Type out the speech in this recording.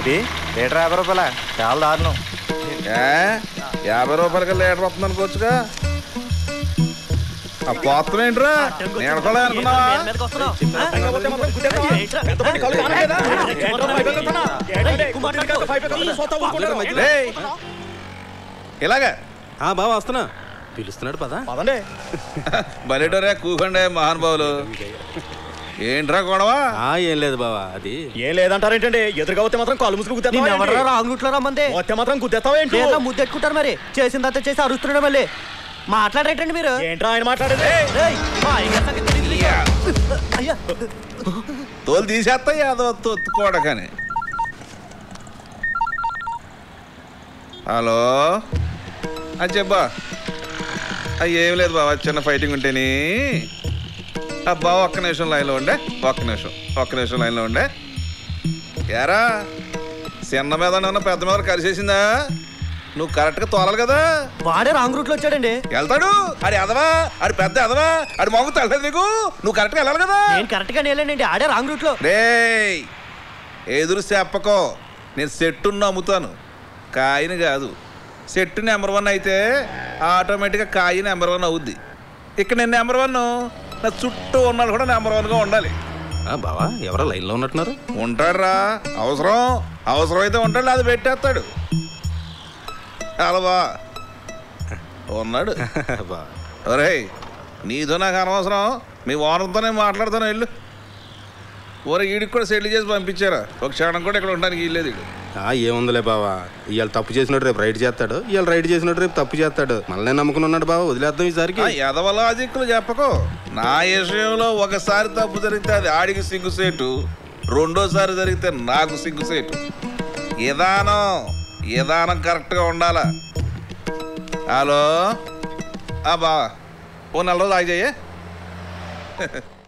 ఇది లీటర్ యాభై రూపాయల చాలా దారుణం ఏ యాభై రూపాయలకి లీటర్ వస్తుంది అనుకోవచ్చుగా ఆ పోతం ఏంట్రా నేను కూడా అనుకున్నావా రేయ్, ఇలాగా ఆ బావ వస్తున్నా పిలుస్తున్నాడు పదా పదండి బలిటోరే కూకండే మహానుభావులు ఏంట్రా గొడవ ఆ ఏం లేదు బావా అది ఏం లేదంటారేంటండి ఎదురుగా వస్తే మాత్రం కాలు ముసుగు గుద్దేస్తావా రాంగ్ రూట్ లో రమ్మంది వస్తే మాత్రం గుద్దేస్తావా ఏంటి ఏంట్రా ముద్దెట్టుకుంటారు మరి చేసిందంతా చేసి అరుస్తున్నాడు మళ్ళీ మాట్లాడేటండి మీరు ఏంట్రా ఆయన మాట్లాడేది రేయ్, మా అయ్యగారి సంగతి తెలీదు. అయ్యా తోలు తీసేస్తా యాదవ తొత్తుకోడకని హలో అది చెప్పా అయ్యి ఏం లేదు బాబా చిన్న ఫైటింగ్ ఉంటేని అబ్బా ఒక్క నిమిషం లైన్లో ఉండే ఒక్క నిమిషం ఒక్క నిమిషం లైన్లో ఉండే ఏరా చిన్న మీద ఉన్న పెద్ద మీద కలిసేసిందా నువ్వు కరెక్ట్గా తోలాలి కదా వాడే రాంగ్ రూట్ లో వచ్చాడండి వెళ్తాడు అది ఎదవా అది పెద్ద ఎదవా అది మొగ్గు తెలలేదు నీకు నువ్వు కరెక్ట్గా వెళ్ళాలి కదా నేను కరెక్ట్ గా నేలేనండి ఆడే రాంగ్ రూట్ లో రేయ్ ఎదురు చెప్పకో నేను సెట్టును నమ్ముతాను కాయని కాదు సెట్టు నెంబర్ వన్ అయితే ఆటోమేటిక్గా కాయి నెంబర్ వన్ అవుద్ది ఇక్కడ నేను నెంబర్ వన్ నా చుట్టూ ఉన్నాళ్ళు కూడా నెంబర్ వన్గా ఉండాలి ఆ బావా ఎవరో లైన్లో ఉన్నట్టున్నారు ఉంటాడురా అవసరం అవసరం అయితే ఉంటాడు అది పెట్టేస్తాడు అలవా ఉన్నాడు బా ఒరేయ్ నీతో నాకు అనవసరం మీ ఓనర్తో నేను మాట్లాడతాను వెళ్ళు ఓరే ఈడికి కూడా సెటిల్ చేసి పంపించారా ఒక క్షణం కూడా ఇక్కడ ఉండడానికి వీల్లేదు ఈడు ఆ ఏముందిలే బావా ఇవాళ తప్పు చేసినట్టు రేపు రైట్ చేస్తాడు ఇవాళ రైట్ చేసినట్టు రేపు తప్పు చేస్తాడు మళ్ళీ నమ్ముకుని ఉన్నాడు బావ వదిలేద్దాం ఈసారికి ఆ ఎదవ లాజిక్లు చెప్పకు నా విషయంలో ఒకసారి తప్పు జరిగితే అది ఆడికి సిగ్గుసేటు రెండోసారి జరిగితే నాకు సిగ్గుసేటు విధానం విధానం కరెక్ట్గా ఉండాలా హలో ఆ బా ఓ నెల రోజులు ఆగి చెయ్యి